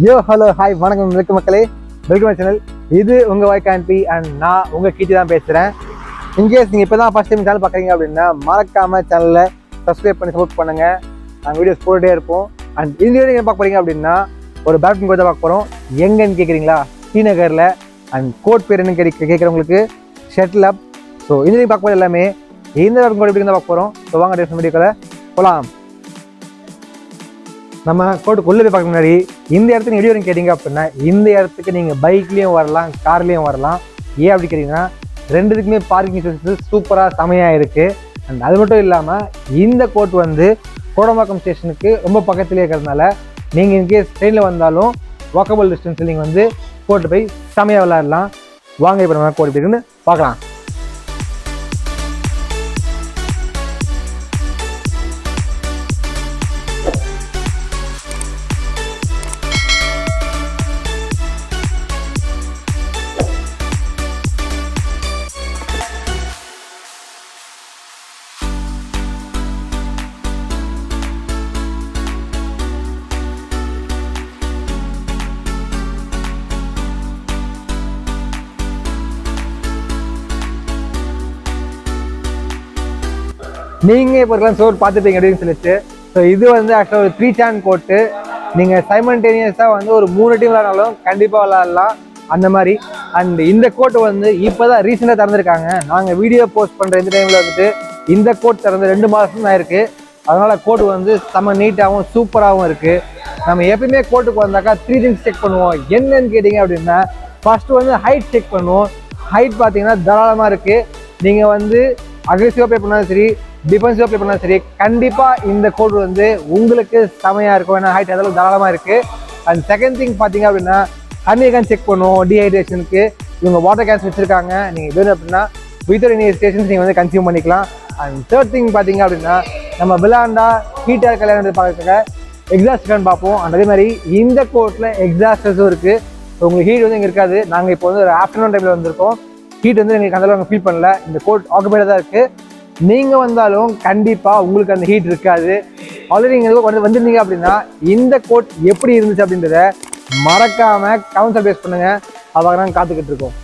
யோ hello hi வணக்கம் வணக்கம் மக்களே வெல்கம் சேனல் இது உங்கள் வாய்க் ஆன்பி அண்ட் நான் உங்கள் கீட்டி தான் பேசுகிறேன் இன்கேஸ் நீங்கள் இப்போ தான் ஃபஸ்ட் டைம் சேனல் பார்க்குறீங்க அப்படின்னா மறக்காமல் சேனலை சப்ஸ்கிரைப் பண்ணி சப்போர்ட் பண்ணுங்கள் நாங்கள் வீடியோஸ் போட்டுட்டே இருப்போம் அண்ட் இந்த வீடியோ நீங்கள் பார்க்க போகிறீங்க அப்படின்னா ஒரு பேட்மிண்டன் கோச் தான் பார்க்க போகிறோம் எங்கன்னு கேட்குறீங்களா ஸ்ரீநகரில் அண்ட் கோட் பேர் என்ன கேட்க கேட்குறவங்களுக்கு ஷட்டில் அப் ஸோ இந்த நீங்கள் பார்க்க போகிறது எல்லாமே இந்த பேட்மிண்டன் கோட் எப்படி தான் பார்க்க போகிறோம் ஸோ வாங்க டேஸ் வீடியோக்களை போகலாம் நம்ம கோட்டுக்குள்ளே போய் பார்க்க முன்னாடி இந்த இடத்துக்கு எப்படி வரும் கேட்டிங்க அப்படின்னா இந்த இடத்துக்கு நீங்கள் பைக்லேயும் வரலாம் கார்லேயும் வரலாம் ஏன் அப்படி கேட்டிங்கன்னா ரெண்டுத்துக்குமே பார்க்கிங் ஸ்பேஸ் சூப்பராக செமையாக இருக்குது அண்ட் அது மட்டும் இல்லாமல் இந்த கோட் வந்து கோடம்பாக்கம் ஸ்டேஷனுக்கு ரொம்ப பக்கத்துலேயே இருக்கிறதுனால நீங்கள் இன்கேஸ் ட்ரெயினில் வந்தாலும் வாக்கபிள் டிஸ்டன்ஸில் நீங்கள் வந்து கோர்ட்டு போய் செமையாக விளையாடலாம் வாங்க இப்போ நம்ம கோட் எப்படி இருக்குன்னு பார்க்கலாம் நீங்கள் இப்போ இருக்கலாம் சோர் பார்த்துப்பீங்க அப்படின்னு சொல்லிட்டு ஸோ இது வந்து ஆக்சுவலாக ஒரு த்ரீ சேன் கோட்டு நீங்கள் சைமன்டேனியஸாக வந்து ஒரு மூணு டீம் விளாட்னாலும் கண்டிப்பாக விளாட்லாம் அந்த மாதிரி அண்ட் இந்த கோட் வந்து இப்போ தான் ரீசெண்டாக திறந்துருக்காங்க நாங்கள் வீடியோ போஸ்ட் பண்ணுற இந்த டைமில் வந்துட்டு இந்த கோட் திறந்து ரெண்டு மாதம் தான் இருக்குது அதனால் கோட் வந்து செம்ம நீட்டாகவும் சூப்பராகவும் இருக்குது நம்ம எப்பயுமே கோட்டுக்கு வந்தாக்கா த்ரீ திங்ஸ் செக் பண்ணுவோம் என்னன்னு கேட்டிங்க அப்படின்னா ஃபர்ஸ்ட் வந்து ஹைட் செக் பண்ணுவோம் ஹைட் பார்த்தீங்கன்னா தாராளமாக இருக்குது நீங்கள் வந்து அக்ரெசிவாக ப்ளே பண்ணாலும் சரி டிஃபென்சிவாக ப்ளே பண்ணாலும் சரி கண்டிப்பாக இந்த கோட் வந்து உங்களுக்கு செமையாக இருக்கும் ஏன்னா ஹைட் அதெல்லாம் தாராளமாக இருக்குது அண்ட் செகண்ட் திங் பார்த்தீங்க அப்படின்னா தண்ணி கேன் செக் பண்ணுவோம் டீஹைட்ரேஷனுக்கு இவங்க வாட்டர் கேன்ஸ் வச்சுருக்காங்க நீங்கள் வேணும் அப்படின்னா வித்தவுட் எனி ஸ்டேஷன்ஸ் நீங்கள் வந்து கன்சியூம் பண்ணிக்கலாம் அண்ட் தேர்ட் திங் பார்த்தீங்க அப்படின்னா நம்ம விளாண்டா ஹீட்டாக கல்யாணத்தை பார்க்கறதுக்கு எக்ஸாஸ்ட் ஃபேன் பார்ப்போம் and அதே மாதிரி இந்த கோர்ட்டில் எக்ஸாஸ்டர்ஸும் இருக்குது உங்களுக்கு ஹீட் வந்து இங்கே இருக்காது நாங்கள் இப்போ வந்து ஒரு ஆஃப்டர்நூன் டைமில் வந்திருக்கோம் ஹீட் வந்து எங்களுக்கு அந்த அளவுக்கு ஃபீல் பண்ணல இந்த கோட் ஆக்குபைடாக தான் இருக்குது நீங்கள் வந்தாலும் கண்டிப்பாக உங்களுக்கு அந்த ஹீட் இருக்காது ஆல்ரெடி நீங்கள் வந்து வந்திருந்தீங்க அப்படின்னா இந்த கோட் எப்படி இருந்துச்சு அப்படின்றத மறக்காமல் கவுன்சல் பேஸ் பண்ணுங்கள் அதாக நாங்கள் காத்துக்கிட்டு இருக்கோம்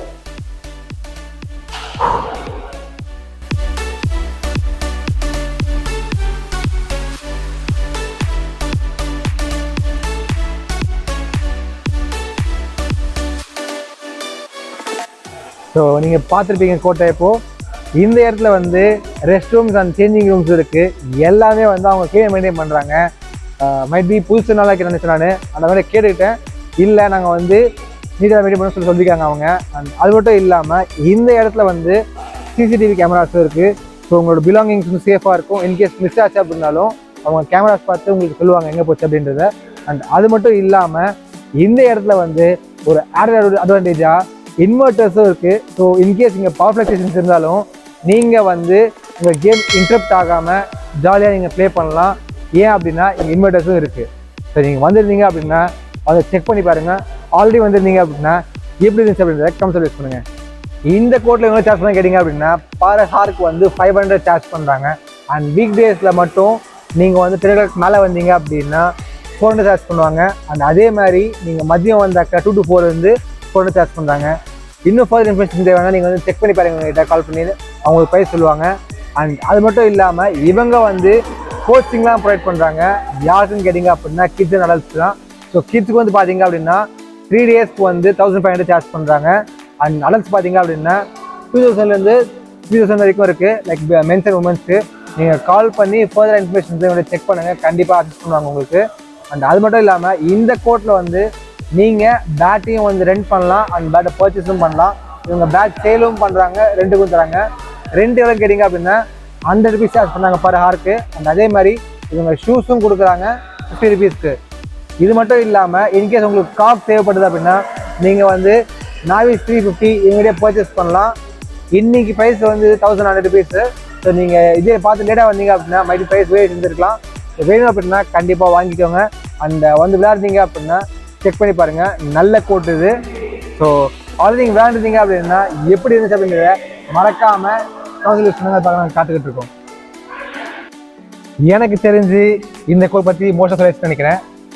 ஸோ நீங்கள் பார்த்துருப்பீங்க கோட்டை இப்போ இந்த இடத்துல வந்து rest rooms and changing rooms இருக்குது எல்லாமே வந்து அவங்க கீழே மெயின்டைன் பண்ணுறாங்க மைட் பி புதுசு நாளாக நினச்சேன் நான் அந்த மாதிரி கேட்டுக்கிட்டேன் இல்லை நாங்கள் வந்து நீட்டாக மெயின்டைன் பண்ண சொல்லி சொல்லியிருக்காங்க அவங்க அண்ட் அது மட்டும் இல்லாமல் இந்த இடத்துல வந்து சிசிடிவி கேமராஸும் இருக்குது ஸோ உங்களோட பிலாங்கிங்ஸ் வந்து சேஃபாக இருக்கும் இன்கேஸ் மிஸ் ஆச்சு அப்படின்னாலும் அவங்க கேமராஸ் பார்த்து உங்களுக்கு சொல்லுவாங்க எங்கே போச்சு அப்படின்றத அண்ட் அது மட்டும் இல்லாமல் இந்த இடத்துல வந்து ஒரு ஆடட் அட்வான்டேஜாக இன்வெர்ட்டர்ஸும் இருக்குது ஸோ இன்கேஸ் இங்கே பவர் ஃப்ளக்சேஷன்ஸ் இருந்தாலும் நீங்கள் வந்து உங்கள் கேம் இன்டரப்ட் ஆகாமல் ஜாலியாக நீங்கள் ப்ளே பண்ணலாம் ஏன் அப்படின்னா இங்கே இன்வெர்ட்டர்ஸும் இருக்குது ஸோ நீங்கள் வந்திருந்தீங்க அப்படின்னா அதை செக் பண்ணி பாருங்கள் ஆல்ரெடி வந்திருந்தீங்க அப்படின்னா எப்படி இருந்துச்சு அப்படின்றத கம் சர்வீஸ் பண்ணுங்கள் இந்த கோட்டில் எவ்வளோ சார்ஜ் பண்ண கேட்டிங்க அப்படின்னா பர் ஹார்க்கு வந்து ஃபைவ் ஹண்ட்ரட் சார்ஜ் பண்ணுறாங்க அண்ட் வீக் டேஸில் மட்டும் நீங்கள் வந்து த்ரீ மேலே வந்தீங்க அப்படின்னா ஃபோர் ஹண்ட்ரட் சார்ஜ் பண்ணுவாங்க அண்ட் அதே மாதிரி நீங்கள் மதியம் வந்தாக்க டூ டு ஃபோர் வந்து ஃபோர் ஹண்ட்ரட் சார்ஜ் பண்ணுறாங்க இன்னும் ஃபர்தர் இன்ஃபர்மேஷன் தேவைன்னா நீங்கள் வந்து செக் பண்ணி பாருங்க கிட்ட கால் பண்ணி அவங்களுக்கு ப்ரைஸ் சொல்லுவாங்க அண்ட் அது மட்டும் இல்லாமல் இவங்க வந்து கோச்சிங்லாம் ப்ரொவைட் பண்ணுறாங்க யாருக்குன்னு கேட்டிங்க அப்படின்னா கிட்ஸ் அண்ட் அடல்ட்ஸ் தான் ஸோ கிட்ஸுக்கு வந்து பார்த்தீங்க அப்படின்னா த்ரீ டேஸ்க்கு வந்து தௌசண்ட் ஃபைவ் ஹண்ட்ரட் சார்ஜ் பண்ணுறாங்க அண்ட் அடல்ட்ஸ் பார்த்தீங்க அப்படின்னா டூ தௌசண்ட்லேருந்து த்ரீ தௌசண்ட் வரைக்கும் இருக்குது லைக் மென்ஸ் அண்ட் உமன்ஸ்க்கு நீங்கள் கால் பண்ணி ஃபர்தர் இன்ஃபர்மேஷன் செக் பண்ணுங்கள் கண்டிப்பாக அசிஸ்ட் பண்ணுவாங்க உங்களுக்கு அண்ட் அது மட்டும் இல்லாமல் இந்த கோர்ட்டில் வந்து நீங்கள் பேட்டையும் வந்து ரெண்ட் பண்ணலாம் அண்ட் பேட்டை பர்ச்சேஸும் பண்ணலாம் இவங்க பேட் சேலும் பண்ணுறாங்க ரெண்டுக்கும் தராங்க ரெண்ட் எவ்வளோ கேட்டிங்க அப்படின்னா ஹண்ட்ரட் ருபீஸ் சார்ஜ் பண்ணாங்க பர் ஹார்க்கு அண்ட் அதே மாதிரி இவங்க ஷூஸும் கொடுக்குறாங்க ஃபிஃப்டி ருபீஸ்க்கு இது மட்டும் இல்லாமல் இன்கேஸ் உங்களுக்கு காப் தேவைப்படுது அப்படின்னா நீங்கள் வந்து நாவிஸ் த்ரீ ஃபிஃப்டி இவங்ககிட்டயே பர்ச்சேஸ் பண்ணலாம் இன்னைக்கு ப்ரைஸ் வந்து தௌசண்ட் ஹண்ட்ரட் ருபீஸு ஸோ நீங்கள் இதே பார்த்து லேட்டாக வந்தீங்க அப்படின்னா மைட்டி ப்ரைஸ் வேறு இருந்திருக்கலாம் ஸோ வேணும் அப்படின்னா கண்டிப்பாக வாங்கிக்கோங்க அண்ட் வந்து விளையாடுறீங்க அப்படின்னா செக் பண்ணி பாருங்கள் நல்ல கோட் இது ஸோ ஆல்ரெடி நீங்கள் விளையாண்டுருந்தீங்க அப்படின்னா எப்படி இருந்துச்சு அப்படிங்கிறத மறக்காமல் கவுன்சில் யூஸ் பண்ணுங்க பார்க்க காத்துக்கிட்டு இருக்கோம் எனக்கு தெரிஞ்சு இந்த கோட் பற்றி மோஸ்ட் சொல்லிச்சு நினைக்கிறேன்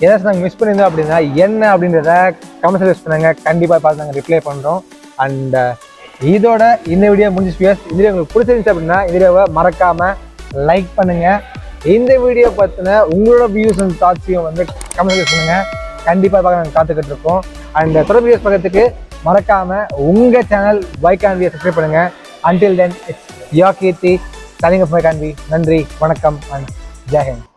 ஏதாச்சும் நாங்கள் மிஸ் பண்ணியிருந்தோம் அப்படின்னா என்ன அப்படின்றத கமெண்ட்ஸில் யூஸ் பண்ணுங்க கண்டிப்பாக பார்த்து நாங்கள் ரிப்ளை பண்ணுறோம் அண்ட் இதோட இந்த வீடியோ முடிஞ்சு வியூஸ் இந்த வீடியோ உங்களுக்கு பிடிச்சிருந்துச்சு அப்படின்னா இந்த வீடியோவை மறக்காமல் லைக் பண்ணுங்கள் இந்த வீடியோ பற்றின உங்களோட வியூஸ் அண்ட் தாட்ஸையும் வந்து கமெண்ட் யூஸ் பண்ணுங்கள் கண்டிப்பாக பார்க்க நாங்கள் காத்துக்கிட்டு இருக்கோம் அண்ட் தொடர்பு வீடியோஸ் பக்கத்துக்கு மறக்காமல் உங்கள் சேனல் வைகான் வியை சப்ஸ்கிரைப் பண்ணுங்கள் until then it's your Keerthi சனிங்க மை கான்வி நன்றி வணக்கம் அண்ட் ஜெயஹிந்த்